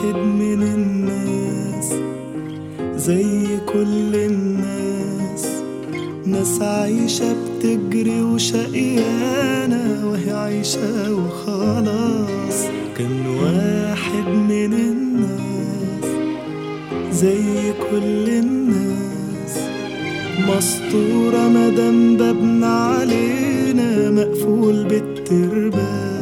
واحد من الناس زي كل الناس ناس عايشة بتجري وشقيانة وهي عايشة وخلاص كان واحد من الناس زي كل الناس مسطورة مدام بابنا علينا مقفول بالترباس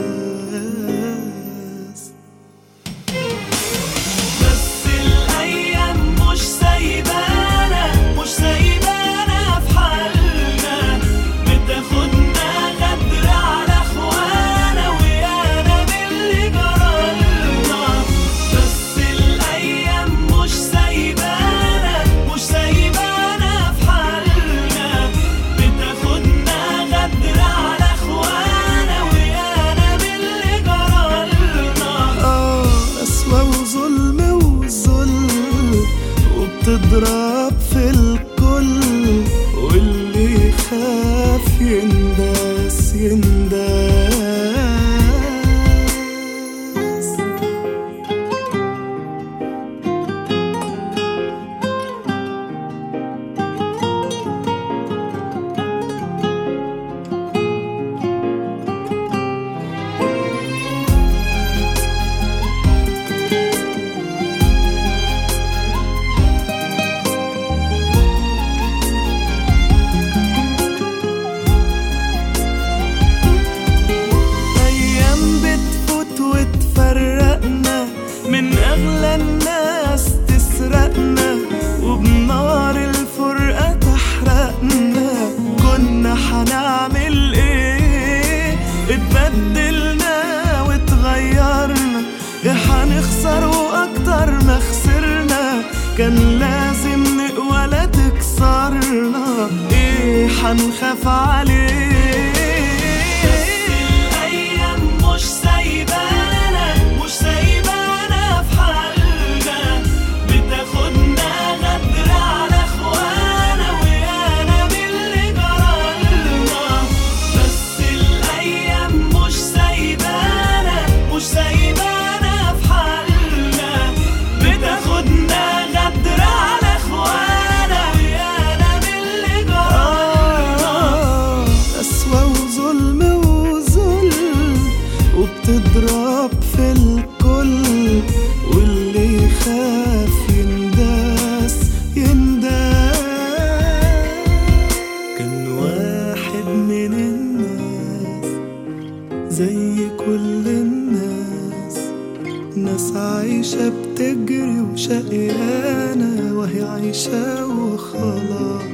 بس الأيام مش سايبانا مش سايبانا في حالنا بتاخدنا غدر على اخوانا ويانا باللي جرالنا بس الأيام مش سايبانا مش سايبانا في حالنا بتاخدنا غدر على اخوانا ويانا باللي جرالنا اه قسوة وظلم وذل وبتضرب في الكل واللي يخاف ينداس ينداس أيام بتفوت وتفرقنا من أغلى الناس تسرقنا وبنار الفرقة تحرقنا كنا حنعمل إيه اتبدلنا وتغيرنا يا حنخسر وأكتر ما خسرنا كان لازم نقوى لا تكسرنا إيه حنخاف عليه الأيام مش سايبانا مش سايبانا في حالنا بتاخدنا غدر على اخوانا ويانا باللي جرالنا بس الأيام مش سايبانا مش سايبانا في حالنا بتاخدنا غدر على اخوانا ويانا باللي جرالنا قسوة وظلم وذل وبتضرب في الكل واللي يخاف ينداس ينداس كان واحد من الناس زي كل الناس ناس عايشة بتجري وشقيانة وهي عايشة وخلاص